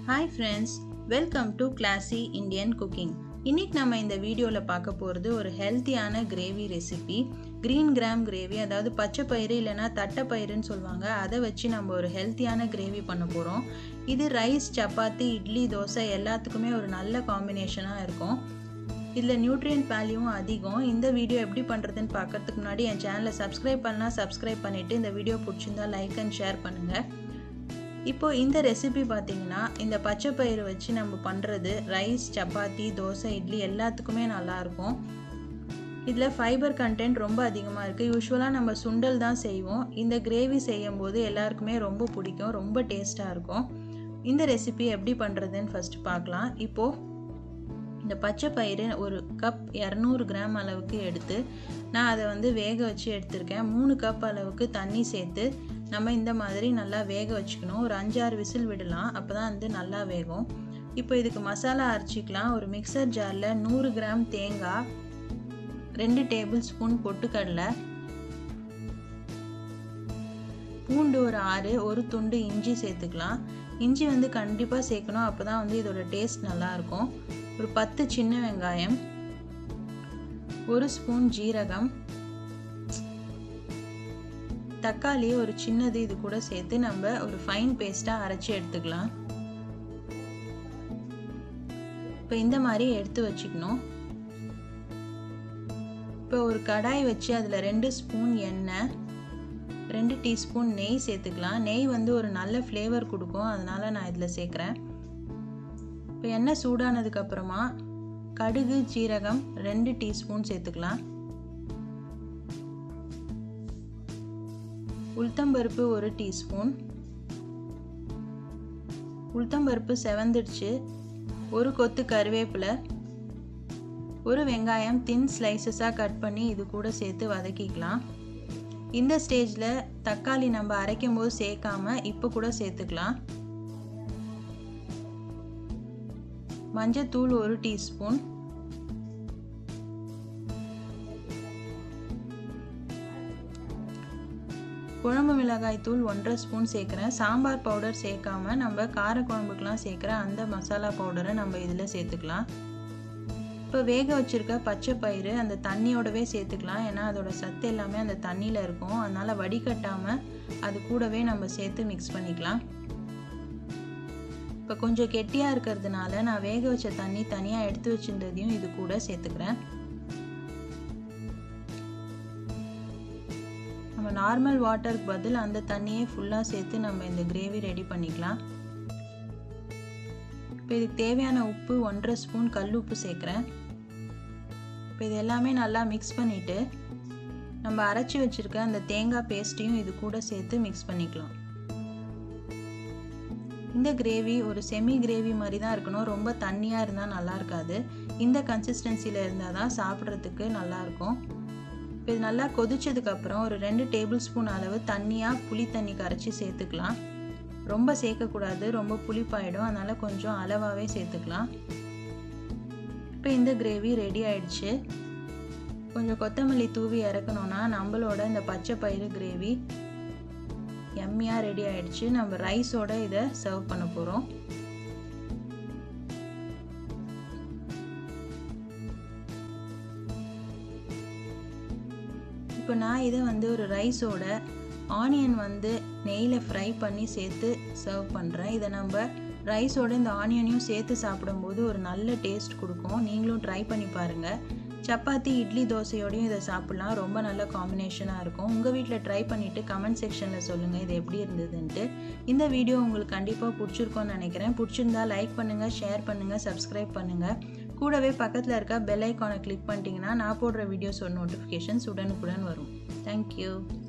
hi friends welcome to classy Indian cooking இன்னைக்கு நம்ம இந்த வீடியோவில் பார்க்க போகிறது ஒரு ஹெல்த்தியான gravy recipe green gram gravy அதாவது பச்சை பயிறு இல்லைன்னா தட்டைப்பயிறுன்னு சொல்லுவாங்க அதை வச்சு நம்ம ஒரு ஹெல்த்தியான கிரேவி பண்ண போகிறோம் இது ரைஸ் சப்பாத்தி இட்லி தோசை எல்லாத்துக்குமே ஒரு நல்ல காம்பினேஷனாக இருக்கும் இதில் நியூட்ரியன்ட் வேல்யூவும் அதிகம் இந்த வீடியோ எப்படி பண்ணுறதுன்னு பார்க்கறதுக்கு முன்னாடி என் சேனலை சப்ஸ்கிரைப் பண்ணால் சப்ஸ்கிரைப் பண்ணிவிட்டு இந்த வீடியோ பிடிச்சிருந்தா லைக் அண்ட் ஷேர் பண்ணுங்கள் இப்போது இந்த ரெசிபி பார்த்திங்கன்னா இந்த பச்சை பயிறு வச்சு நம்ம பண்ணுறது ரைஸ் சப்பாத்தி தோசை இட்லி எல்லாத்துக்குமே நல்லாயிருக்கும் இதில் ஃபைபர் கண்டென்ட் ரொம்ப அதிகமாக இருக்குது யூஸ்வலாக நம்ம சுண்டல் தான் செய்வோம் இந்த கிரேவி செய்யும் போது எல்லாருக்குமே ரொம்ப பிடிக்கும் ரொம்ப டேஸ்ட்டாக இருக்கும் இந்த ரெசிபி எப்படி பண்ணுறதுன்னு ஃபஸ்ட்டு பார்க்கலாம் இப்போது இந்த பச்சை பயிறு ஒரு கப் இரநூறு கிராம் அளவுக்கு எடுத்து நான் அதை வந்து வேக வச்சு எடுத்திருக்கேன் மூணு கப் அளவுக்கு தண்ணி சேர்த்து நம்ம இந்த மாதிரி நல்லா வேக வச்சுக்கணும் ஒரு அஞ்சாறு விசில் விடலாம் அப்போ தான் வந்து நல்லா வேகும் இப்போ இதுக்கு மசாலா அரைச்சிக்கலாம் ஒரு மிக்சர் ஜாரில் நூறு கிராம் தேங்காய் ரெண்டு டேபிள் ஸ்பூன் பொட்டுக்கடலை பூண்டு ஒரு ஆறு ஒரு துண்டு இஞ்சி சேர்த்துக்கலாம் இஞ்சி வந்து கண்டிப்பாக சேர்க்கணும் அப்போ தான் வந்து இதோட டேஸ்ட் நல்லாயிருக்கும் ஒரு பத்து சின்ன வெங்காயம் ஒரு ஸ்பூன் ஜீரகம் தக்காளி ஒரு சின்னது இது கூட சேர்த்து நம்ம ஒரு ஃபைன் பேஸ்ட்டாக அரைச்சி எடுத்துக்கலாம் இப்போ இந்த மாதிரி எடுத்து வச்சுக்கணும் இப்போ ஒரு கடாய் வச்சு அதில் ரெண்டு ஸ்பூன் எண்ணெய் ரெண்டு டீஸ்பூன் நெய் சேர்த்துக்கலாம் நெய் வந்து ஒரு நல்ல ஃப்ளேவர் கொடுக்கும் அதனால் நான் இதில் சேர்க்குறேன் இப்போ எண்ணெய் சூடானதுக்கப்புறமா கடுகு ஜீரகம் ரெண்டு டீஸ்பூன் சேர்த்துக்கலாம் உளுத்தம்பருப்பு ஒரு டீஸ்பூன் உளுத்தம்பருப்பு செவந்துடுச்சு ஒரு கொத்து கருவேப்பிலை ஒரு வெங்காயம் தின் ஸ்லைசஸாக கட் பண்ணி இது கூட சேர்த்து வதக்கிக்கலாம் இந்த ஸ்டேஜில் தக்காளி நம்ம அரைக்கும் போது சேர்க்காம இப்போ கூட சேர்த்துக்கலாம் மஞ்சத்தூள் ஒரு டீஸ்பூன் குழம்பு மிளகாய் தூள் ஒன்றரை ஸ்பூன் சேர்க்குறேன் சாம்பார் பவுடர் சேர்க்காம நம்ம காரக்குழம்புக்கெலாம் சேர்க்குற அந்த மசாலா பவுடரை நம்ம இதில் சேர்த்துக்கலாம் இப்போ வேக வச்சுருக்க பச்சை பயிறு அந்த தண்ணியோடவே சேர்த்துக்கலாம் ஏன்னா அதோட சத்து எல்லாமே அந்த தண்ணியில் இருக்கும் அதனால் வடிகட்டாமல் அது கூடவே நம்ம சேர்த்து மிக்ஸ் பண்ணிக்கலாம் இப்போ கொஞ்சம் கெட்டியாக இருக்கிறதுனால நான் வேக வச்ச தண்ணி தனியாக எடுத்து வச்சிருந்ததையும் இது கூட சேர்த்துக்கிறேன் நம்ம நார்மல் வாட்டருக்கு பதில் அந்த தண்ணியே ஃபுல்லாக சேர்த்து நம்ம இந்த கிரேவி ரெடி பண்ணிக்கலாம் இப்போ இதுக்கு தேவையான உப்பு ஒன்றரை ஸ்பூன் கல் உப்பு சேர்க்குறேன் இப்போ இது எல்லாமே நல்லா மிக்ஸ் பண்ணிவிட்டு நம்ம அரைச்சி வச்சுருக்க அந்த தேங்காய் பேஸ்ட்டையும் இது கூட சேர்த்து மிக்ஸ் பண்ணிக்கலாம் இந்த கிரேவி ஒரு செமி கிரேவி மாதிரி தான் இருக்கணும் ரொம்ப தண்ணியாக இருந்தால் நல்லா இருக்காது இந்த கன்சிஸ்டன்சியில் இருந்தால் தான் சாப்பிட்றதுக்கு நல்லாயிருக்கும் இப்போ இது நல்லா கொதிச்சதுக்கப்புறம் ஒரு ரெண்டு டேபிள் ஸ்பூன் அளவு தண்ணியாக புளி தண்ணி கரைச்சி சேர்த்துக்கலாம் ரொம்ப சேர்க்கக்கூடாது ரொம்ப புளிப்பாயிடும் அதனால் கொஞ்சம் அளவாகவே சேர்த்துக்கலாம் இப்போ இந்த கிரேவி ரெடி ஆயிடுச்சு கொஞ்சம் கொத்தமல்லி தூவி இறக்கணுன்னா நம்மளோட இந்த பச்சை பயிறு கிரேவி எம்மியாக ரெடி ஆயிடுச்சு நம்ம ரைஸோட இதை சர்வ் பண்ண போகிறோம் இப்போ நான் இதை வந்து ஒரு ரைஸோட ஆனியன் வந்து நெய்யில் ஃப்ரை பண்ணி சேர்த்து சர்வ் பண்ணுறேன் இதை நம்ம ரைஸோட இந்த ஆனியனையும் சேர்த்து சாப்பிடும்போது ஒரு நல்ல டேஸ்ட் கொடுக்கும் நீங்களும் ட்ரை பண்ணி பாருங்கள் சப்பாத்தி இட்லி தோசையோடையும் இதை சாப்பிட்லாம் ரொம்ப நல்ல காம்பினேஷனாக இருக்கும் உங்கள் வீட்டில் ட்ரை பண்ணிவிட்டு கமெண்ட் செக்ஷனில் சொல்லுங்கள் இது எப்படி இருந்ததுன்ட்டு இந்த வீடியோ உங்களுக்கு கண்டிப்பாக பிடிச்சிருக்கோன்னு நினைக்கிறேன் பிடிச்சிருந்தா லைக் பண்ணுங்கள் ஷேர் பண்ணுங்கள் சப்ஸ்கிரைப் பண்ணுங்கள் கூடவே பக்கத்தில் இருக்க பெல் ஐக்கானை கிளிக் பண்ணிட்டீங்கன்னா நான் போடுற வீடியோஸோட நோட்டிஃபிகேஷன்ஸ் உடனுக்குடன் வரும் தேங்க்யூ